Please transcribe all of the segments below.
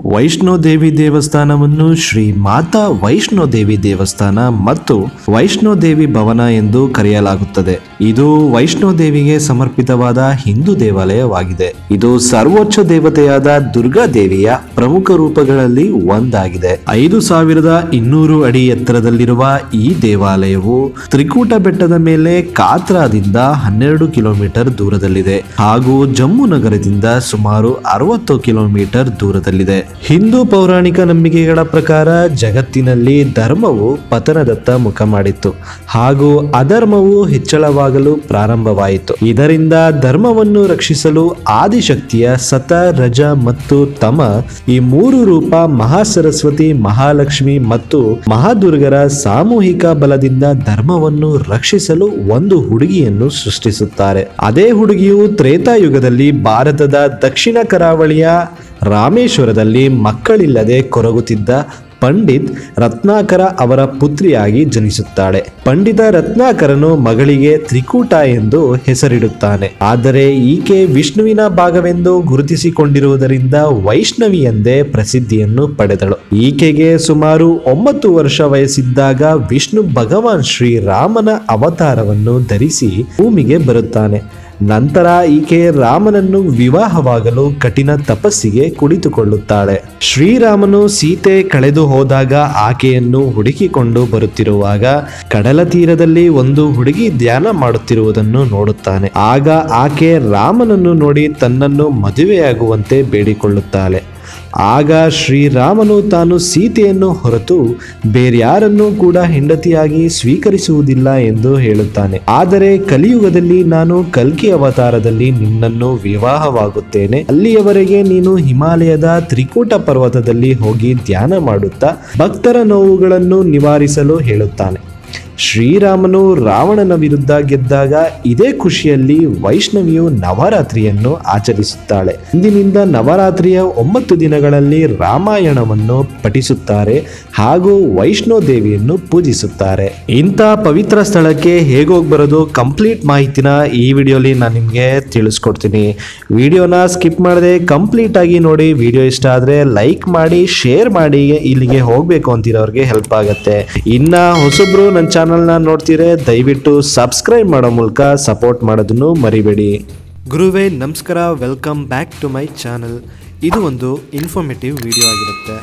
ವೈಷ್ಣೋ ದೇವಿ ದೇವಸ್ಥಾನವನ್ನು ಶ್ರೀ ಮಾತಾ ವೈಷ್ಣೋ ದೇವಿ ದೇವಸ್ಥಾನ ಮತ್ತು ವೈಷ್ಣೋ ದೇವಿ ಭವನ ಎಂದು ಕರೆಯಲಾಗುತ್ತದೆ ಇದು ವೈಷ್ಣೋ ದೇವಿಗೆ ಸಮರ್ಪಿತವಾದ ಹಿಂದೂ ದೇವಾಲಯವಾಗಿದೆ ಇದು ಸರ್ವೋಚ್ಚ ದೇವತೆಯಾದ ದುರ್ಗಾ ದೇವಿಯ ಪ್ರಮುಖ ರೂಪಗಳಲ್ಲಿ ಒಂದಾಗಿದೆ ಐದು ಸಾವಿರದ ಇನ್ನೂರು ಅಡಿ ಎತ್ತರದಲ್ಲಿರುವ ಈ ದೇವಾಲಯವು ತ್ರಿಕೂಟ ಬೆಟ್ಟದ ಮೇಲೆ ಕಾತ್ರಾದಿಂದ ಹನ್ನೆರಡು ಕಿಲೋಮೀಟರ್ ದೂರದಲ್ಲಿದೆ ಹಾಗೂ ಜಮ್ಮು ನಗರದಿಂದ ಸುಮಾರು ಅರವತ್ತು ಕಿಲೋಮೀಟರ್ ದೂರದಲ್ಲಿದೆ ಹಿಂದೂ ಪೌರಾಣಿಕ ನಂಬಿಕೆಗಳ ಪ್ರಕಾರ ಜಗತ್ತಿನಲ್ಲಿ ಧರ್ಮವು ಪತನದತ್ತ ಮುಖ ಮಾಡಿತ್ತು ಹಾಗೂ ಅಧರ್ಮವು ಹೆಚ್ಚಳವಾಗಲು ಪ್ರಾರಂಭವಾಯಿತು ಇದರಿಂದ ಧರ್ಮವನ್ನು ರಕ್ಷಿಸಲು ಆದಿಶಕ್ತಿಯ ಸತ ರಜ ಮತ್ತು ತಮ ಈ ಮೂರು ರೂಪ ಮಹಾಸರಸ್ವತಿ ಮಹಾಲಕ್ಷ್ಮಿ ಮತ್ತು ಮಹಾದುರ್ಗರ ಸಾಮೂಹಿಕ ಬಲದಿಂದ ಧರ್ಮವನ್ನು ರಕ್ಷಿಸಲು ಒಂದು ಹುಡುಗಿಯನ್ನು ಸೃಷ್ಟಿಸುತ್ತಾರೆ ಅದೇ ಹುಡುಗಿಯು ತ್ರೇತಾಯುಗದಲ್ಲಿ ಭಾರತದ ದಕ್ಷಿಣ ಕರಾವಳಿಯ ರಾಮೇಶ್ವರದಲ್ಲಿ ಮಕ್ಕಳಿಲ್ಲದೆ ಕೊರಗುತ್ತಿದ್ದ ಪಂಡಿತ್ ರತ್ನಾಕರ ಅವರ ಪುತ್ರಿಯಾಗಿ ಜನಿಸುತ್ತಾಳೆ ಪಂಡಿತ ರತ್ನಾಕರನು ಮಗಳಿಗೆ ತ್ರಿಕೂಟ ಎಂದು ಹೆಸರಿಡುತ್ತಾನೆ ಆದರೆ ಈಕೆ ವಿಷ್ಣುವಿನ ಭಾಗವೆಂದು ಗುರುತಿಸಿಕೊಂಡಿರುವುದರಿಂದ ವೈಷ್ಣವಿ ಎಂದೇ ಪ್ರಸಿದ್ಧಿಯನ್ನು ಪಡೆದಳು ಈಕೆಗೆ ಸುಮಾರು ಒಂಬತ್ತು ವರ್ಷ ವಯಸ್ಸಿದ್ದಾಗ ವಿಷ್ಣು ಭಗವಾನ್ ಶ್ರೀರಾಮನ ಅವತಾರವನ್ನು ಧರಿಸಿ ಭೂಮಿಗೆ ಬರುತ್ತಾನೆ ನಂತರ ಈಕೆ ರಾಮನನ್ನು ವಿವಾಹವಾಗಲು ಕಠಿಣ ತಪಸ್ಸಿಗೆ ಕುಳಿತುಕೊಳ್ಳುತ್ತಾಳೆ ಶ್ರೀರಾಮನು ಸೀತೆ ಕಳೆದು ಹೋದಾಗ ಆಕೆಯನ್ನು ಹುಡುಕಿಕೊಂಡು ಬರುತ್ತಿರುವಾಗ ಕಡಲ ತೀರದಲ್ಲಿ ಒಂದು ಹುಡುಗಿ ಧ್ಯಾನ ಮಾಡುತ್ತಿರುವುದನ್ನು ನೋಡುತ್ತಾನೆ ಆಗ ಆಕೆ ರಾಮನನ್ನು ನೋಡಿ ತನ್ನನ್ನು ಮದುವೆಯಾಗುವಂತೆ ಬೇಡಿಕೊಳ್ಳುತ್ತಾಳೆ ಆಗ ಶ್ರೀರಾಮನು ತಾನು ಸೀತೆಯನ್ನು ಹೊರತು ಬೇರ್ಯಾರನ್ನೂ ಕೂಡ ಹೆಂಡತಿಯಾಗಿ ಸ್ವೀಕರಿಸುವುದಿಲ್ಲ ಎಂದು ಹೇಳುತ್ತಾನೆ ಆದರೆ ಕಲಿಯುಗದಲ್ಲಿ ನಾನು ಕಲ್ಕಿ ಅವತಾರದಲ್ಲಿ ನಿನ್ನನ್ನು ವಿವಾಹವಾಗುತ್ತೇನೆ ಅಲ್ಲಿಯವರೆಗೆ ನೀನು ಹಿಮಾಲಯದ ತ್ರಿಕೂಟ ಪರ್ವತದಲ್ಲಿ ಹೋಗಿ ಧ್ಯಾನ ಮಾಡುತ್ತಾ ಭಕ್ತರ ನೋವುಗಳನ್ನು ನಿವಾರಿಸಲು ಹೇಳುತ್ತಾನೆ ಶ್ರೀರಾಮನು ರಾವಣನ ವಿರುದ್ಧ ಗೆದ್ದಾಗ ಇದೇ ಖುಷಿಯಲ್ಲಿ ವೈಷ್ಣವಿಯು ನವರಾತ್ರಿಯನ್ನು ಆಚರಿಸುತ್ತಾಳೆ ಇಂದಿನಿಂದ ನವರಾತ್ರಿಯ ಒಂಬತ್ತು ದಿನಗಳಲ್ಲಿ ರಾಮಾಯಣವನ್ನು ಪಠಿಸುತ್ತಾರೆ ಹಾಗೂ ವೈಷ್ಣೋ ದೇವಿಯನ್ನು ಪೂಜಿಸುತ್ತಾರೆ ಇಂಥ ಪವಿತ್ರ ಸ್ಥಳಕ್ಕೆ ಹೇಗೋಗಿ ಬರೋದು ಕಂಪ್ಲೀಟ್ ಮಾಹಿತಿನ ಈ ವಿಡಿಯೋಲಿ ನಾನು ನಿಮಗೆ ತಿಳಿಸ್ಕೊಡ್ತೀನಿ ವಿಡಿಯೋನ ಸ್ಕಿಪ್ ಮಾಡದೆ ಕಂಪ್ಲೀಟ್ ಆಗಿ ನೋಡಿ ವಿಡಿಯೋ ಇಷ್ಟ ಆದರೆ ಲೈಕ್ ಮಾಡಿ ಶೇರ್ ಮಾಡಿ ಇಲ್ಲಿಗೆ ಹೋಗಬೇಕು ಅಂತಿರೋರಿಗೆ ಹೆಲ್ಪ್ ಆಗುತ್ತೆ ಇನ್ನ ಹೊಸಬ್ರು ನನ್ನ ಚಾನಲ್ನ ನೋಡ್ತೀರೆ ದಯವಿಟ್ಟು ಸಬ್ಸ್ಕ್ರೈಬ್ ಮಾಡೋ ಮೂಲಕ ಸಪೋರ್ಟ್ ಮಾಡೋದನ್ನು ಮರಿಬೇಡಿ ಗುರುವೇ ನಮಸ್ಕಾರ welcome back to my channel ಇದು ಒಂದು ಇನ್ಫಾರ್ಮೇಟಿವ್ ವಿಡಿಯೋ ಆಗಿರುತ್ತೆ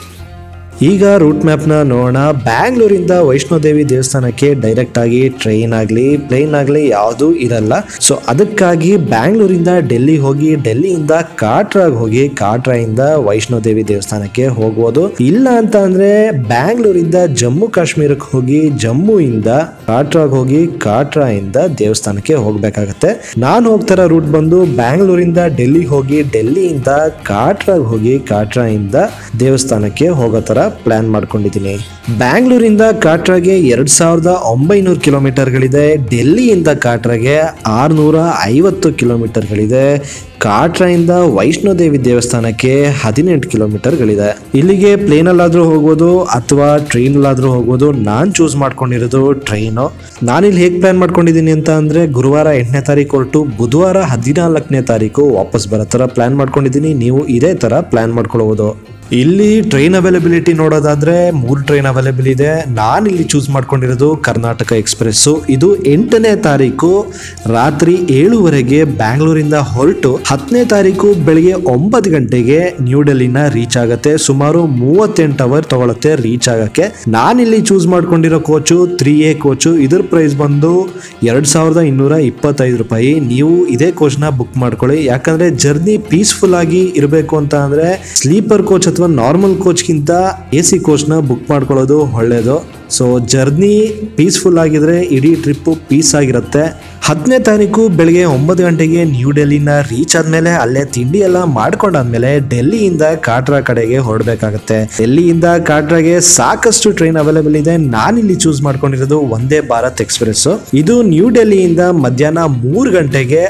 ಈಗ ರೂಟ್ ಮ್ಯಾಪ್ನ ನೋಡೋಣ ಬ್ಯಾಂಗ್ಳೂರಿಂದ ವೈಷ್ಣೋದೇವಿ ದೇವಸ್ಥಾನಕ್ಕೆ ಡೈರೆಕ್ಟ್ ಆಗಿ ಟ್ರೈನ್ ಆಗಲಿ ಪ್ಲೇನ್ ಆಗಲಿ ಯಾವುದೂ ಇರಲ್ಲ ಸೊ ಅದಕ್ಕಾಗಿ ಬ್ಯಾಂಗ್ಳೂರಿಂದ ಡೆಲ್ಲಿ ಹೋಗಿ ಡೆಲ್ಲಿಯಿಂದ ಕಾಟ್ರಾಗ್ ಹೋಗಿ ಕಾಟ್ರಾಯಿಂದ ವೈಷ್ಣೋದೇವಿ ದೇವಸ್ಥಾನಕ್ಕೆ ಹೋಗ್ಬೋದು ಇಲ್ಲ ಅಂತ ಅಂದ್ರೆ ಬ್ಯಾಂಗ್ಳೂರಿಂದ ಜಮ್ಮು ಕಾಶ್ಮೀರಕ್ಕೆ ಹೋಗಿ ಜಮ್ಮುಯಿಂದ ಕಾಟ್ರಾಗ್ ಹೋಗಿ ಕಾಟ್ರಾ ಇಂದ ದೇವಸ್ಥಾನಕ್ಕೆ ಹೋಗ್ಬೇಕಾಗತ್ತೆ ನಾನು ಹೋಗ್ತಾರ ರೂಟ್ ಬಂದು ಬ್ಯಾಂಗ್ಳೂರಿಂದ ಡೆಲ್ಲಿ ಹೋಗಿ ಡೆಲ್ಲಿಯಿಂದ ಕಾಟ್ರಾಗ್ ಹೋಗಿ ಕಾಟ್ರಾ ಇಂದ ದೇವಸ್ಥಾನಕ್ಕೆ ಹೋಗೋ ತರ ಪ್ಲಾನ್ ಮಾಡ್ಕೊಂಡಿದ್ದೀನಿ ಬ್ಯಾಂಗ್ಳೂರಿಂದ ಕಾಟ್ರಾಗೆ ಎರಡ್ ಸಾವಿರದ ಒಂಬೈನೂರು ಕಿಲೋಮೀಟರ್ಗಳಿದೆ ಡೆಲ್ಲಿಯಿಂದ ಕಾಟ್ರಾಗೆ ಆರ್ನೂರ ಐವತ್ತು ಕಿಲೋಮೀಟರ್ಗಳಿದೆ ಕಾಟ್ರಾಯಿಂದ ವೈಷ್ಣೋದೇವಿ ದೇವಸ್ಥಾನಕ್ಕೆ ಹದಿನೆಂಟು ಕಿಲೋಮೀಟರ್ಗಳಿದೆ ಇಲ್ಲಿಗೆ ಪ್ಲೇನಲ್ಲಾದರೂ ಹೋಗ್ಬೋದು ಅಥವಾ ಟ್ರೈನಲ್ಲಾದರೂ ಹೋಗ್ಬೋದು ನಾನು ಚೂಸ್ ಮಾಡ್ಕೊಂಡಿರೋದು ಟ್ರೈನು ನಾನಿಲ್ಲಿ ಹೇಗೆ ಪ್ಲಾನ್ ಮಾಡ್ಕೊಂಡಿದ್ದೀನಿ ಅಂತ ಅಂದರೆ ಗುರುವಾರ ಎಂಟನೇ ತಾರೀಕು ಹೊರಟು ಬುಧವಾರ ಹದಿನಾಲ್ಕನೇ ತಾರೀಕು ವಾಪಸ್ ಬರೋ ಥರ ಪ್ಲಾನ್ ಮಾಡ್ಕೊಂಡಿದ್ದೀನಿ ನೀವು ಇದೇ ಥರ ಪ್ಲಾನ್ ಮಾಡ್ಕೊಳ್ಬೋದು ಇಲ್ಲಿ ಟ್ರೈನ್ ಅವೈಲಬಿಲಿಟಿ ನೋಡೋದಾದ್ರೆ ಮೂರು ಟ್ರೈನ್ ಅವೈಲೇಬಲ್ ಇದೆ ನಾನು ಇಲ್ಲಿ ಚೂಸ್ ಮಾಡ್ಕೊಂಡಿರೋದು ಕರ್ನಾಟಕ ಎಕ್ಸ್ಪ್ರೆಸ್ಸು ಇದು ಎಂಟನೇ ತಾರೀಕು ರಾತ್ರಿ ಏಳುವರೆಗೆ ಬ್ಯಾಂಗ್ಳೂರಿಂದ ಹೊರಟು ಹತ್ತನೇ ತಾರೀಕು ಬೆಳಿಗ್ಗೆ ಒಂಬತ್ತು ಗಂಟೆಗೆ ನ್ಯೂ ಡೆಲ್ಲಿನ ರೀಚ್ ಆಗುತ್ತೆ ಸುಮಾರು ಮೂವತ್ತೆಂಟು ಅವರ್ ತಗೊಳುತ್ತೆ ರೀಚ್ ಆಗಕ್ಕೆ ನಾನಿಲ್ಲಿ ಚೂಸ್ ಮಾಡ್ಕೊಂಡಿರೋ ಕೋಚು ತ್ರೀ ಎ ಕೋಚು ಇದ್ರ ಪ್ರೈಸ್ ಬಂದು ಎರಡು ಸಾವಿರದ ಇನ್ನೂರ ಇಪ್ಪತ್ತೈದು ರೂಪಾಯಿ ನೀವು ಇದೇ ಕೋಚ್ನ ಬುಕ್ ಮಾಡ್ಕೊಳ್ಳಿ ಯಾಕಂದ್ರೆ ಜರ್ನಿ ಪೀಸ್ಫುಲ್ ಆಗಿ ಇರಬೇಕು ಅಂತ ಅಂದ್ರೆ ಸ್ಲೀಪರ್ ಕೋಚ್ ಅಥವಾ ನಾರ್ಮಲ್ ಕೋಚ್ಗಿಂತ ಎ ಸಿ ಕೋಚ್ನ ಬುಕ್ ಮಾಡ್ಕೊಳ್ಳೋದು ಒಳ್ಳೆಯದು ಸೊ ಜರ್ನಿ ಪೀಸ್ಫುಲ್ ಆಗಿದ್ರೆ ಇಡೀ ಟ್ರಿಪ್ಪು ಪೀಸ್ ಆಗಿರುತ್ತೆ ಹತ್ತನೇ ತಾರೀಕು ಬೆಳಗ್ಗೆ ಒಂಬತ್ತು ಗಂಟೆಗೆ ನ್ಯೂ ಡೆಲ್ಲಿನ ರೀಚ್ ಆದ್ಮೇಲೆ ಅಲ್ಲೇ ತಿಂಡಿ ಎಲ್ಲ ಮಾಡ್ಕೊಂಡಾದ್ಮೇಲೆ ಡೆಲ್ಲಿಯಿಂದ ಕಾಟ್ರಾ ಕಡೆಗೆ ಹೊರಡಬೇಕಾಗತ್ತೆ ಡೆಲ್ಲಿಯಿಂದ ಕಾಟ್ರಾಗೆ ಸಾಕಷ್ಟು ಟ್ರೈನ್ ಅವೈಲೇಬಲ್ ಇದೆ ನಾನಿಲ್ಲಿ ಚೂಸ್ ಮಾಡ್ಕೊಂಡಿರೋದು ಒಂದೇ ಭಾರತ್ ಎಕ್ಸ್ಪ್ರೆಸ್ ಇದು ನ್ಯೂ ಡೆಲ್ಲಿಯಿಂದ ಮಧ್ಯಾಹ್ನ ಮೂರು ಗಂಟೆಗೆ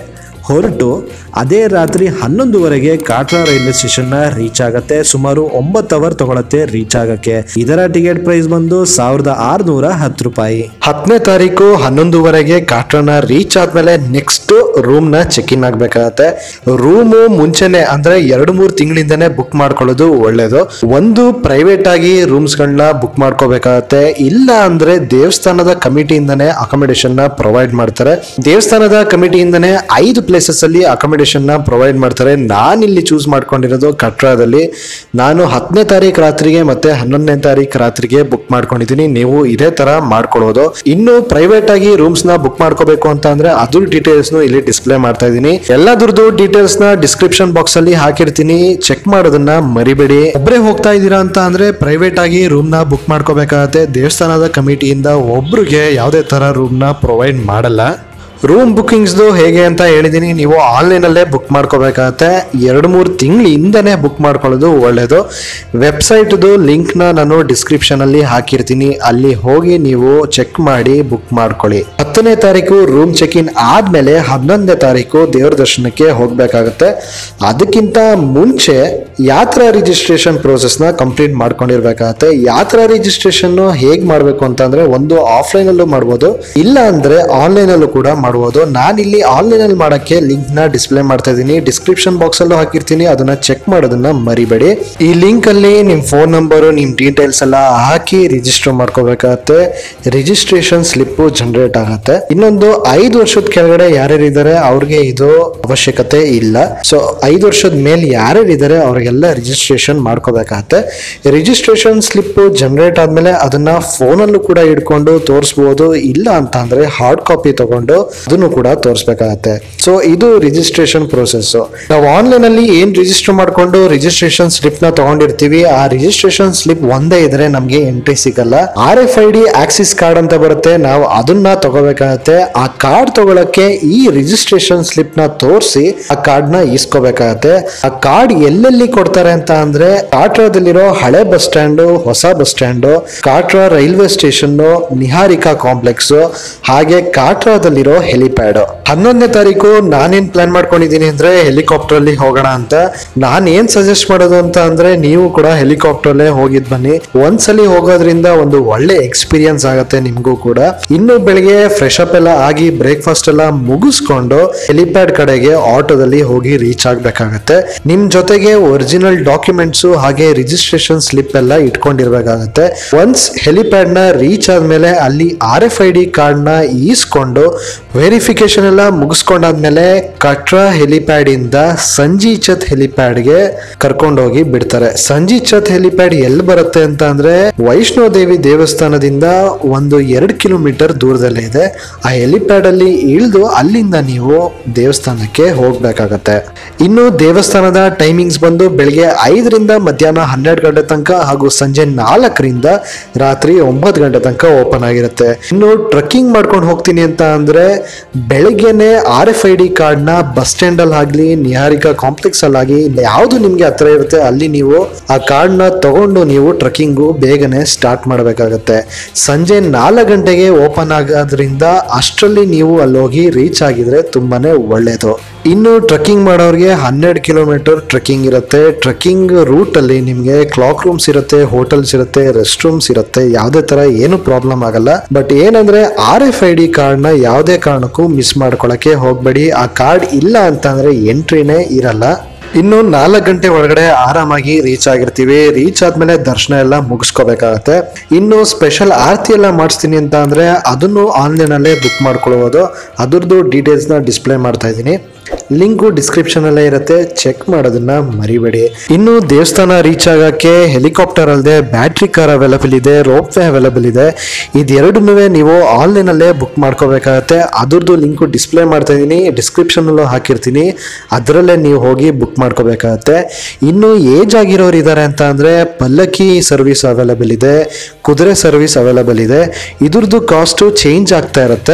ಹೊರಟು ಅದೇ ರಾತ್ರಿ ಹನ್ನೊಂದುವರೆಗೆ ಕಾಟ್ರಾ ರೈಲ್ವೆ ಸ್ಟೇಷನ್ನ ರೀಚ್ ಆಗತ್ತೆ ಸುಮಾರು ಒಂಬತ್ತು ಅವರ್ ತಗೊಳತ್ತೆ ರೀಚ್ ಆಗಕ್ಕೆ ಇದರ ಟಿಕೆಟ್ ಪ್ರೈಸ್ ಬಂದು ಸಾವಿರದ ಆರುನೂರ ಹತ್ತು ರೂಪಾಯಿ ಹತ್ತನೇ ತಾರೀಕು ಹನ್ನೊಂದುವರೆಗೆ ಕಾಟ್ರಾನ ರೀಚ್ ಆದ್ಮೇಲೆ ನೆಕ್ಸ್ಟ್ ರೂಮ್ ನ ಚೆಕ್ ಇನ್ ಆಗ್ಬೇಕಾಗತ್ತೆ ರೂಮು ಮುಂಚೆನೆ ಅಂದ್ರೆ ಎರಡು ಮೂರು ತಿಂಗಳಿಂದನೇ ಬುಕ್ ಮಾಡ್ಕೊಳ್ಳೋದು ಒಳ್ಳೇದು ಒಂದು ಪ್ರೈವೇಟ್ ಆಗಿ ರೂಮ್ಸ್ ಗಳನ್ನ ಬುಕ್ ಮಾಡ್ಕೋಬೇಕಾಗತ್ತೆ ಇಲ್ಲ ಅಂದ್ರೆ ದೇವಸ್ಥಾನದ ಕಮಿಟಿಯಿಂದನೇ ಅಕಾಮಿಡೇಷನ್ ನ ಪ್ರೊವೈಡ್ ಮಾಡ್ತಾರೆ ದೇವಸ್ಥಾನದ ಕಮಿಟಿಯಿಂದನೇ ಐದು ಪ್ಲೇಸಸ್ ಅಲ್ಲಿ ಅಕಾಮಿಡೇಷನ್ ನ ಪ್ರೊವೈಡ್ ಮಾಡ್ತಾರೆ ನಾನಿಲ್ಲಿ ಚೂಸ್ ಮಾಡ್ಕೊಂಡಿರೋದು ಕಟ್ರಾದಲ್ಲಿ ನಾನು ಹತ್ತನೇ ತಾರೀಕು ರಾತ್ರಿಗೆ ಮತ್ತೆ ಹನ್ನೊಂದನೇ ತಾರೀಕು ರಾತ್ರಿಗೆ ಬುಕ್ ಮಾಡ್ಕೊಂಡಿದ್ದೀನಿ ನೀವು ಇದೇ ತರ ಮಾಡ್ಕೊಳ್ಳೋದು ಇನ್ನು ಪ್ರೈವೇಟ್ ಆಗಿ ರೂಮ್ಸ್ ನ ಬುಕ್ ಮಾಡ್ಕೋಬೇಕು ಅಂತ ಅಂದ್ರೆ ಅದ್ರ ಡೀಟೇಲ್ಸ್ ಇಲ್ಲಿ ಡಿಸ್ಪ್ಲೇ ಮಾಡ್ತಾ ಇದ್ದೀನಿ ಎಲ್ಲದ್ರದ್ದು ಡೀಟೇಲ್ಸ್ ನ ಡಿಸ್ಕ್ರಿಪ್ಷನ್ ಬಾಕ್ಸ್ ಅಲ್ಲಿ ಹಾಕಿರ್ತೀನಿ ಚೆಕ್ ಮಾಡೋದನ್ನ ಮರಿಬೇಡಿ ಒಬ್ಬರೇ ಹೋಗ್ತಾ ಇದ್ದೀರಾ ಅಂತ ಅಂದ್ರೆ ಪ್ರೈವೇಟ್ ಆಗಿ ರೂಮ್ ನ ಬುಕ್ ಮಾಡ್ಕೋಬೇಕಾಗತ್ತೆ ದೇವಸ್ಥಾನದ ಕಮಿಟಿಯಿಂದ ಒಬ್ರಿಗೆ ಯಾವುದೇ ತರ ರೂಮ್ ನ ಪ್ರೊವೈಡ್ ಮಾಡಲ್ಲ ರೂಮ್ ಬುಕ್ಕಿಂಗ್ಸ್ದು ಹೇಗೆ ಅಂತ ಹೇಳಿದ್ದೀನಿ ನೀವು ಆನ್ಲೈನಲ್ಲೇ ಬುಕ್ ಮಾಡ್ಕೋಬೇಕಾಗತ್ತೆ ಎರಡು ಮೂರು ತಿಂಗಳು ಹಿಂದೆನೇ ಬುಕ್ ಮಾಡ್ಕೊಳ್ಳೋದು ಒಳ್ಳೆಯದು ವೆಬ್ಸೈಟ್ದು ಲಿಂಕ್ನ ನಾನು ಡಿಸ್ಕ್ರಿಪ್ಷನಲ್ಲಿ ಹಾಕಿರ್ತೀನಿ ಅಲ್ಲಿ ಹೋಗಿ ನೀವು ಚೆಕ್ ಮಾಡಿ ಬುಕ್ ಮಾಡ್ಕೊಳ್ಳಿ ಹತ್ತನೇ ತಾರೀಕು ರೂಮ್ ಚೆಕ್ ಇನ್ ಆದಮೇಲೆ ಹನ್ನೊಂದನೇ ತಾರೀಕು ದೇವ್ರ ದರ್ಶನಕ್ಕೆ ಹೋಗಬೇಕಾಗತ್ತೆ ಅದಕ್ಕಿಂತ ಮುಂಚೆ ಯಾತ್ರಾ ರಿಜಿಸ್ಟ್ರೇಷನ್ ಪ್ರೋಸೆಸ್ನ ಕಂಪ್ಲೀಟ್ ಮಾಡ್ಕೊಂಡಿರ್ಬೇಕಾಗತ್ತೆ ಯಾತ್ರಾ ರಿಜಿಸ್ಟ್ರೇಷನ್ ಹೇಗೆ ಮಾಡಬೇಕು ಅಂತಂದ್ರೆ ಒಂದು ಆಫ್ಲೈನಲ್ಲೂ ಮಾಡ್ಬೋದು ಇಲ್ಲ ಅಂದ್ರೆ ಆನ್ಲೈನಲ್ಲೂ ಕೂಡ ಮಾಡ್ಬೋದು ನಾನಿಲ್ಲಿ ಆನ್ಲೈನಲ್ಲಿ ಮಾಡೋಕ್ಕೆ ಲಿಂಕ್ನ ಡಿಸ್ಪ್ಲೇ ಮಾಡ್ತಾ ಇದ್ದೀನಿ ಡಿಸ್ಕ್ರಿಪ್ಷನ್ ಬಾಕ್ಸಲ್ಲೂ ಹಾಕಿರ್ತೀನಿ ಅದನ್ನ ಚೆಕ್ ಮಾಡೋದನ್ನ ಮರಿಬೇಡಿ ಈ ಲಿಂಕ್ ಅಲ್ಲಿ ನಿಮ್ಮ ಫೋನ್ ನಂಬರು ನಿಮ್ಮ ಡೀಟೇಲ್ಸ್ ಎಲ್ಲ ಹಾಕಿ ರಿಜಿಸ್ಟರ್ ಮಾಡ್ಕೋಬೇಕಾಗತ್ತೆ ರಿಜಿಸ್ಟ್ರೇಷನ್ ಸ್ಲಿಪ್ ಜನರೇಟ್ ಆಗುತ್ತೆ ಇನ್ನೊಂದು ಐದು ವರ್ಷದ ಕೆಳಗಡೆ ಯಾರ್ಯಾರು ಇದ್ದಾರೆ ಅವ್ರಿಗೆ ಇದು ಅವಶ್ಯಕತೆ ಇಲ್ಲ ಸೊ ಐದು ವರ್ಷದ ಮೇಲೆ ಯಾರ್ಯಾರು ಇದ್ದಾರೆ ಅವ್ರಿಗೆಲ್ಲ ರಿಜಿಸ್ಟ್ರೇಷನ್ ಮಾಡ್ಕೋಬೇಕಾಗತ್ತೆ ರಿಜಿಸ್ಟ್ರೇಷನ್ ಸ್ಲಿಪ್ ಜನರೇಟ್ ಆದ್ಮೇಲೆ ಅದನ್ನ ಫೋನಲ್ಲೂ ಕೂಡ ಇಟ್ಕೊಂಡು ತೋರಿಸ್ಬೋದು ಇಲ್ಲ ಅಂತ ಅಂದ್ರೆ ಹಾರ್ಡ್ ಕಾಪಿ ತಗೊಂಡು ಅದನ್ನು ಕೂಡ ತೋರಿಸ್ಬೇಕಾಗತ್ತೆ ಸೊ ಇದು ರಿಜಿಸ್ಟ್ರೇಷನ್ ಪ್ರೋಸೆಸ್ ನಾವು ಆನ್ಲೈನ್ ಅಲ್ಲಿ ಏನ್ ರಿಜಿಸ್ಟರ್ ಮಾಡ್ಕೊಂಡು ರಿಜಿಸ್ಟ್ರೇಷನ್ ಸ್ಲಿಪ್ ನ ತಗೊಂಡಿರ್ತೀವಿ ಆ ರಿಜಿಸ್ಟ್ರೇಷನ್ ಸ್ಲಿಪ್ ಒಂದೇ ಇದ್ರೆ ನಮ್ಗೆ ಎಂಟ್ರಿ ಸಿಗಲ್ಲ R F I D access card ಅಂತ ಬರುತ್ತೆ ನಾವು ಅದನ್ನ ತಗೋಬೇಕಾಗತ್ತೆ ಆ ಕಾರ್ಡ್ ತಗೊಳಕ್ಕೆ ಈ ರಿಜಿಸ್ಟ್ರೇಷನ್ ಸ್ಲಿಪ್ ನ ತೋರಿಸಿ ಆ ಕಾರ್ಡ್ ನ ಇಸ್ಕೋಬೇಕಾಗತ್ತೆ ಆ ಕಾರ್ಡ್ ಎಲ್ಲೆಲ್ಲಿ ಕೊಡ್ತಾರೆ ಅಂತ ಅಂದ್ರೆ ಕಾಟ್ರಾದಲ್ಲಿರೋ ಹಳೆ ಬಸ್ ಸ್ಟ್ಯಾಂಡ್ ಹೊಸ bus stand Katra railway station Niharika complex ಹಾಗೆ ಕಾಟ್ರಾದಲ್ಲಿರೋ ಹೆಲಿಪ್ಯಾಡ್ ಹನ್ನೊಂದನೇ ತಾರೀಕು ನಾನೇನ್ ಪ್ಲಾನ್ ಮಾಡ್ಕೊಂಡಿದ್ದೀನಿ ಅಂದ್ರೆ ಹೆಲಿಕಾಪ್ಟರ್ ಅಲ್ಲಿ ಹೋಗೋಣ ಅಂತ ನಾನ್ ಏನ್ ಸಜೆಸ್ಟ್ ಮಾಡೋದು ಅಂತ ಅಂದ್ರೆ ನೀವು ಕೂಡ ಹೆಲಿಕಾಪ್ಟರ್ ಅಲ್ಲೇ ಹೋಗಿದ್ ಬನ್ನಿ ಒಂದ್ಸಲಿ ಹೋಗೋದ್ರಿಂದ ಒಂದು ಒಳ್ಳೆ ಎಕ್ಸ್ಪೀರಿಯನ್ಸ್ ಆಗತ್ತೆ ನಿಮ್ಗೂ ಕೂಡ ಇನ್ನು ಬೆಳಿಗ್ಗೆ ಫ್ರೆಶ್ ಅಪ್ ಎಲ್ಲ ಆಗಿ ಬ್ರೇಕ್ಫಾಸ್ಟ್ ಎಲ್ಲ ಮುಗಿಸ್ಕೊಂಡು ಹೆಲಿಪ್ಯಾಡ್ ಕಡೆಗೆ ಆಟೋದಲ್ಲಿ ಹೋಗಿ ರೀಚ್ ಆಗ್ಬೇಕಾಗತ್ತೆ ನಿಮ್ ಜೊತೆಗೆ ಒರಿಜಿನಲ್ ಡಾಕ್ಯುಮೆಂಟ್ಸ್ ಹಾಗೆ ರಿಜಿಸ್ಟ್ರೇಷನ್ ಸ್ಲಿಪ್ ಎಲ್ಲ ಇಟ್ಕೊಂಡಿರ್ಬೇಕಾಗತ್ತೆ ಒನ್ಸ್ ಹೆಲಿಪ್ಯಾಡ್ ನ ರೀಚ್ ಆದ್ಮೇಲೆ ಅಲ್ಲಿ R F I D card ನ ಈಸ್ಕೊಂಡು ವೆರಿಫಿಕೇಶನ್ ಎಲ್ಲ ಮುಗಿಸ್ಕೊಂಡಾದ್ಮೇಲೆ ಕಟ್ರಾ ಹೆಲಿಪ್ಯಾಡ್ ಇಂದ ಸಂಜೀಚತ್ ಹೆಲಿಪ್ಯಾಡ್ ಗೆ ಕರ್ಕೊಂಡೋಗಿ ಬಿಡ್ತಾರೆ ಸಂಜೀಚತ್ ಹೆಲಿಪ್ಯಾಡ್ ಎಲ್ಲಿ ಬರುತ್ತೆ ಅಂತ ಅಂದ್ರೆ ವೈಷ್ಣೋ ದೇವಿ ದೇವಸ್ಥಾನದಿಂದ ಒಂದು ಎರಡು ಕಿಲೋಮೀಟರ್ ದೂರದಲ್ಲೇ ಇದೆ ಆ ಹೆಲಿಪ್ಯಾಡ್ ಅಲ್ಲಿ ಇಳಿದು ಅಲ್ಲಿಂದ ನೀವು ದೇವಸ್ಥಾನಕ್ಕೆ ಹೋಗ್ಬೇಕಾಗತ್ತೆ ಇನ್ನು ದೇವಸ್ಥಾನದ ಟೈಮಿಂಗ್ಸ್ ಬಂದು ಬೆಳಿಗ್ಗೆ ಐದರಿಂದ ಮಧ್ಯಾಹ್ನ ಹನ್ನೆರಡು ಗಂಟೆ ತನಕ ಹಾಗೂ ಸಂಜೆ ನಾಲ್ಕರಿಂದ ರಾತ್ರಿ ಒಂಬತ್ತು ಗಂಟೆ ತನಕ ಓಪನ್ ಆಗಿರುತ್ತೆ ಇನ್ನು ಟ್ರಕ್ಕಿಂಗ್ ಮಾಡ್ಕೊಂಡು ಹೋಗ್ತೀನಿ ಅಂತ ಅಂದ್ರೆ ಬೆಳಗ್ಗೆನೆ ಆರ್ ಎಫ್ ಐ ಡಿ ಕಾರ್ಡ್ನ ಬಸ್ ಸ್ಟ್ಯಾಂಡ್ ಅಲ್ಲಿ ಆಗ್ಲಿ ನಿಹಾರಿಕಾ ಕಾಂಪ್ಲೆಕ್ಸ್ ಅಲ್ಲಿ ಆಗಲಿ ಯಾವುದು ನಿಮ್ಗೆ ಹತ್ರ ಇರುತ್ತೆ ಅಲ್ಲಿ ನೀವು ಆ ಕಾರ್ಡ್ನ ತಗೊಂಡು ನೀವು ಟ್ರಕ್ಕಿಂಗು ಬೇಗನೆ ಸ್ಟಾರ್ಟ್ ಮಾಡಬೇಕಾಗತ್ತೆ ಸಂಜೆ ನಾಲ್ಕು ಗಂಟೆಗೆ ಓಪನ್ ಆಗೋದ್ರಿಂದ ಅಷ್ಟರಲ್ಲಿ ನೀವು ಅಲ್ಲಿ ಹೋಗಿ ರೀಚ್ ಆಗಿದ್ರೆ ತುಂಬಾನೇ ಒಳ್ಳೇದು ಇನ್ನು ಟ್ರಕ್ಕಿಂಗ್ ಮಾಡೋರಿಗೆ ಹನ್ನೆರಡು ಕಿಲೋಮೀಟರ್ ಟ್ರೆಕ್ಕಿಂಗ್ ಇರುತ್ತೆ ಟ್ರೆಕ್ಕಿಂಗ್ ರೂಟ್ ಅಲ್ಲಿ ನಿಮಗೆ ಕ್ಲಾಕ್ ರೂಮ್ಸ್ ಇರುತ್ತೆ ಹೋಟೆಲ್ಸ್ ಇರುತ್ತೆ ರೆಸ್ಟ್ ರೂಮ್ಸ್ ಇರುತ್ತೆ ಯಾವುದೇ ತರ ಏನು ಪ್ರಾಬ್ಲಮ್ ಆಗಲ್ಲ ಬಟ್ ಏನಂದ್ರೆ ಆರ್ ಎಫ್ ಐ ಡಿ ಕಾರ್ಡ್ನ ಯಾವುದೇ ಕಾರಣಕ್ಕೂ ಮಿಸ್ ಮಾಡ್ಕೊಳಕ್ಕೆ ಹೋಗ್ಬೇಡಿ ಆ ಕಾರ್ಡ್ ಇಲ್ಲ ಅಂತಂದ್ರೆ ಎಂಟ್ರಿನೇ ಇರಲ್ಲ ಇನ್ನು ನಾಲ್ಕು ಗಂಟೆ ಒಳಗಡೆ ಆರಾಮಾಗಿ ರೀಚ್ ಆಗಿರ್ತೀವಿ ರೀಚ್ ಆದ್ಮೇಲೆ ದರ್ಶನ ಎಲ್ಲ ಮುಗಿಸ್ಕೋಬೇಕಾಗತ್ತೆ ಇನ್ನು ಸ್ಪೆಷಲ್ ಆರತಿ ಎಲ್ಲ ಮಾಡಿಸ್ತೀನಿ ಅಂತ ಅಂದ್ರೆ ಅದನ್ನು ಆನ್ಲೈನ್ ಅಲ್ಲೇ ಬುಕ್ ಮಾಡ್ಕೊಳ್ಬೋದು ಅದ್ರದ್ದು ಡೀಟೇಲ್ಸ್ ನ ಡಿಸ್ಪ್ಲೇ ಮಾಡ್ತಾ ಇದ್ದೀನಿ ಲಿಂಕು ಡಿಸ್ಕ್ರಿಪ್ಷನ್ ಅಲ್ಲೇ ಇರುತ್ತೆ ಚೆಕ್ ಮಾಡೋದನ್ನ ಮರಿಬೇಡಿ ಇನ್ನು ದೇವಸ್ಥಾನ ರೀಚ್ ಆಗಕ್ಕೆ ಹೆಲಿಕಾಪ್ಟರ್ ಅಲ್ಲದೆ ಬ್ಯಾಟ್ರಿ ಕಾರ್ ಅವೈಲಬಲ್ ಇದೆ ರೋಪ್ ವೇ ಅವೈಲಬಲ್ ಇದೆ ಇದೆರಡನ್ನೂ ನೀವು ಆನ್ಲೈನ್ ಅಲ್ಲೇ ಬುಕ್ ಮಾಡ್ಕೋಬೇಕಾಗತ್ತೆ ಅದ್ರದ್ದು ಲಿಂಕು ಡಿಸ್ಪ್ಲೇ ಮಾಡ್ತಾ ಇದ್ದೀನಿ ಡಿಸ್ಕ್ರಿಪ್ಷನ್ ಅಲ್ಲೂ ಹಾಕಿರ್ತೀನಿ ಅದರಲ್ಲೇ ನೀವು ಹೋಗಿ ಬುಕ್ ಮಾಡ್ಕೋಬೇಕಾಗತ್ತೆ ಇನ್ನು ಏಜ್ ಆಗಿರೋರು ಇದ್ದಾರೆ ಅಂತ ಅಂದ್ರೆ ಪಲ್ಲಕ್ಕಿ ಸರ್ವಿಸ್ ಅವೈಲಬಲ್ ಇದೆ ಕುದುರೆ ಸರ್ವಿಸ್ ಅವೈಲಬಲ್ ಇದೆ ಇದ್ರದ್ದು ಕಾಸ್ಟು ಚೇಂಜ್ ಆಗ್ತಾ ಇರುತ್ತೆ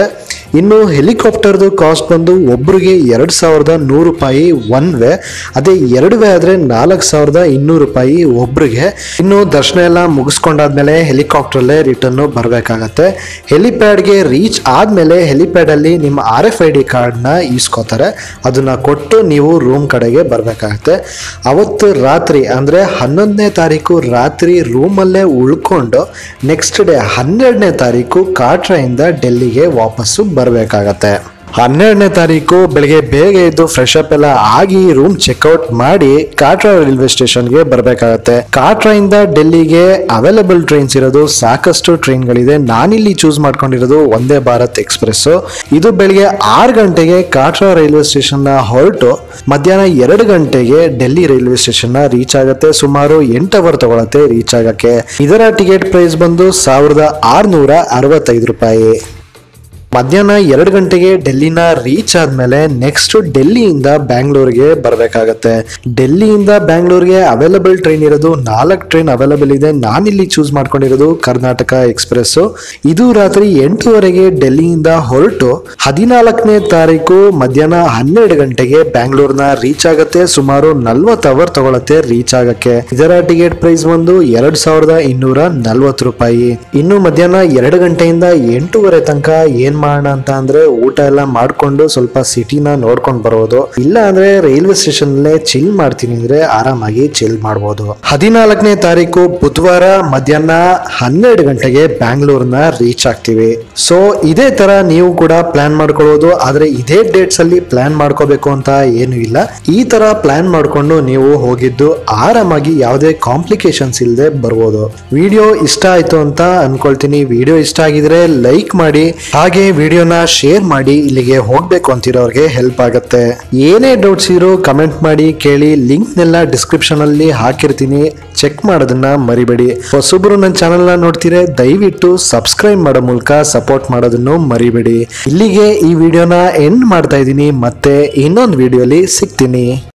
ಇನ್ನು ಹೆಲಿಕಾಪ್ಟರ್ದು ಕಾಸ್ಟ್ ಬಂದು ಒಬ್ರಿಗೆ ಎರಡು ಸಾವಿರದ ನೂರು ರೂಪಾಯಿ ಒನ್ ವೇ ಅದೇ ಎರಡು ವೇ ಆದರೆ ನಾಲ್ಕು ಸಾವಿರದ ಇನ್ನೂರು ರೂಪಾಯಿ ಒಬ್ರಿಗೆ ಇನ್ನು ದರ್ಶನ ಎಲ್ಲ ಮುಗಿಸ್ಕೊಂಡಾದ್ಮೇಲೆ ಹೆಲಿಕಾಪ್ಟ್ರಲ್ಲೇ ರಿಟರ್ನ್ ಬರಬೇಕಾಗತ್ತೆ ಹೆಲಿಪ್ಯಾಡ್ಗೆ ರೀಚ್ ಆದಮೇಲೆ ಹೆಲಿಪ್ಯಾಡಲ್ಲಿ ನಿಮ್ಮ ಆರ್ ಎಫ್ ಐ ಡಿ ಕಾರ್ಡ್ನ ಈಸ್ಕೋತಾರೆ ಅದನ್ನ ಕೊಟ್ಟು ನೀವು ರೂಮ್ ಕಡೆಗೆ ಬರಬೇಕಾಗತ್ತೆ ಅವತ್ತು ರಾತ್ರಿ ಅಂದರೆ ಹನ್ನೊಂದನೇ ತಾರೀಕು ರಾತ್ರಿ ರೂಮಲ್ಲೇ ಉಳ್ಕೊಂಡು ನೆಕ್ಸ್ಟ್ ಡೇ ಹನ್ನೆರಡನೇ ತಾರೀಕು ಕಾಟ್ರಾಯಿಂದ ಡೆಲ್ಲಿಗೆ ವಾಪಸ್ಸು ಬರಬೇಕಾಗತ್ತೆ ಹನ್ನೆರಡನೇ ತಾರೀಕು ಬೆಳಗ್ಗೆ ಬೇಗ ಎದ್ದು ಫ್ರೆಶ್ ಅಪ್ ಎಲ್ಲ ಆಗಿ ರೂಮ್ ಚೆಕ್ಔಟ್ ಮಾಡಿ ಕಾಟ್ರಾ ರೈಲ್ವೆ ಸ್ಟೇಷನ್ಗೆ ಬರಬೇಕಾಗತ್ತೆ ಕಾಟ್ರಾಯಿಂದ ಡೆಲ್ಲಿಗೆ ಅವೈಲಬಲ್ ಟ್ರೈನ್ಸ್ ಇರೋದು ಸಾಕಷ್ಟು ಟ್ರೈನ್ಗಳಿದೆ ನಾನಿಲ್ಲಿ ಚೂಸ್ ಮಾಡ್ಕೊಂಡಿರೋದು ಒಂದೇ ಭಾರತ್ ಎಕ್ಸ್ಪ್ರೆಸ್ ಇದು ಬೆಳಿಗ್ಗೆ ಆರು ಗಂಟೆಗೆ ಕಾಟ್ರಾ ರೈಲ್ವೆ ಸ್ಟೇಷನ್ನ ಹೊರಟು ಮಧ್ಯಾಹ್ನ ಎರಡು ಗಂಟೆಗೆ ಡೆಲ್ಲಿ ರೈಲ್ವೆ ಸ್ಟೇಷನ್ನ ರೀಚ್ ಆಗುತ್ತೆ ಸುಮಾರು ಎಂಟು ಅವರ್ ತಗೊಳತ್ತೆ ರೀಚ್ ಆಗಕ್ಕೆ ಇದರ ಟಿಕೆಟ್ ಪ್ರೈಸ್ ಬಂದು ಸಾವಿರದ ಆರುನೂರ ಅರವತ್ತೈದು ರೂಪಾಯಿ ಮಧ್ಯಾಹ್ನ ಎರಡು ಗಂಟೆಗೆ ಡೆಲ್ಲಿನ ರೀಚ್ ಆದ್ಮೇಲೆ ನೆಕ್ಸ್ಟ್ ಡೆಲ್ಲಿಯಿಂದ ಬ್ಯಾಂಗ್ಳೂರ್ಗೆ ಬರಬೇಕಾಗತ್ತೆ ಡೆಲ್ಲಿಯಿಂದ ಬ್ಯಾಂಗ್ಳೂರ್ಗೆ ಅವೈಲಬಲ್ ಟ್ರೈನ್ ಇರೋದು ನಾಲ್ಕು ಟ್ರೈನ್ ಅವೈಲಬಲ್ ಇದೆ ನಾನಿಲ್ಲಿ ಚೂಸ್ ಮಾಡ್ಕೊಂಡಿರೋದು ಕರ್ನಾಟಕ ಎಕ್ಸ್ಪ್ರೆಸ್ ಇದು ರಾತ್ರಿ ಎಂಟುವರೆಗೆ ಡೆಲ್ಲಿಯಿಂದ ಹೊರಟು ಹದಿನಾಲ್ಕನೇ ತಾರೀಕು ಮಧ್ಯಾಹ್ನ ಹನ್ನೆರಡು ಗಂಟೆಗೆ ಬ್ಯಾಂಗ್ಳೂರ್ನ ರೀಚ್ ಆಗತ್ತೆ ಸುಮಾರು ನಲ್ವತ್ತು ಅವರ್ ತಗೊಳತ್ತೆ ರೀಚ್ ಆಗಕ್ಕೆ ಇದರ ಟಿಕೆಟ್ ಪ್ರೈಸ್ ಒಂದು ಎರಡ್ ಸಾವಿರದ ಇನ್ನೂರ ನಲ್ವತ್ತು ರೂಪಾಯಿ ಇನ್ನು ಮಧ್ಯಾಹ್ನ ಎರಡು ಗಂಟೆಯಿಂದ ಎಂಟೂವರೆ ತನಕ ಏನ್ ಮಾಡೋಣ ಅಂತ ಅಂದ್ರೆ ಊಟ ಎಲ್ಲ ಮಾಡ್ಕೊಂಡು ಸ್ವಲ್ಪ ಸಿಟಿನ ನೋಡ್ಕೊಂಡು ಬರೋದು ಇಲ್ಲ ಅಂದ್ರೆ ರೈಲ್ವೆ ಸ್ಟೇಷನ್ ಅಲ್ಲೇ ಚಿಲ್ ಮಾಡ್ತೀನಿ ಅಂದ್ರೆ ಆರಾಮಾಗಿ ಚಿಲ್ ಮಾಡ್ಬೋದು ಹದಿನಾಲ್ಕನೇ ತಾರೀಕು ಬುಧವಾರ ಮಧ್ಯಾಹ್ನ ಹನ್ನೆರಡು ಗಂಟೆಗೆ ಬ್ಯಾಂಗ್ಳೂರ್ನ ರೀಚ್ ಆಗ್ತೀವಿ ಸೊ ಇದೇ ತರ ನೀವು ಕೂಡ ಪ್ಲಾನ್ ಮಾಡ್ಕೊಳ್ಳೋದು ಆದ್ರೆ ಇದೇ ಡೇಟ್ಸ್ ಅಲ್ಲಿ ಪ್ಲಾನ್ ಮಾಡ್ಕೋಬೇಕು ಅಂತ ಏನು ಇಲ್ಲ ಈ ತರ ಪ್ಲಾನ್ ಮಾಡ್ಕೊಂಡು ನೀವು ಹೋಗಿದ್ದು ಆರಾಮಾಗಿ ಯಾವುದೇ ಕಾಂಪ್ಲಿಕೇಶನ್ಸ್ ಇಲ್ಲದೆ ಬರ್ಬೋದು ವಿಡಿಯೋ ಇಷ್ಟ ಆಯ್ತು ಅಂತ ಅನ್ಕೊಳ್ತೀನಿ ವಿಡಿಯೋ ಇಷ್ಟ ಆಗಿದ್ರೆ ಲೈಕ್ ಮಾಡಿ ಹಾಗೆ ವಿಡಿಯೋನ ಶೇರ್ ಮಾಡಿ ಇಲ್ಲಿಗೆ ಹೋಗ್ಬೇಕು ಅಂತಿರೋರ್ಗೆ ಹೆಲ್ಪ್ ಆಗುತ್ತೆ ಏನೇ ಡೌಟ್ಸ್ ಇರೋ ಕಮೆಂಟ್ ಮಾಡಿ ಕೇಳಿ ಲಿಂಕ್ನೆಲ್ಲ ಡಿಸ್ಕ್ರಿಪ್ಷನ್ ಅಲ್ಲಿ ಹಾಕಿರ್ತೀನಿ ಚೆಕ್ ಮಾಡೋದನ್ನ ಮರಿಬೇಡಿ ಹೊಸೊಬ್ರು ನನ್ನ ಚಾನಲ್ನ ನೋಡ್ತೀರಾ ದಯವಿಟ್ಟು ಸಬ್ಸ್ಕ್ರೈಬ್ ಮಾಡೋ ಮೂಲಕ ಸಪೋರ್ಟ್ ಮಾಡೋದನ್ನು ಮರಿಬೇಡಿ ಇಲ್ಲಿಗೆ ಈ ವಿಡಿಯೋನ ಎಂಡ್ ಮಾಡ್ತಾ ಇದ್ದೀನಿ ಮತ್ತೆ ಇನ್ನೊಂದು ವಿಡಿಯೋಲಿ ಸಿಗ್ತೀನಿ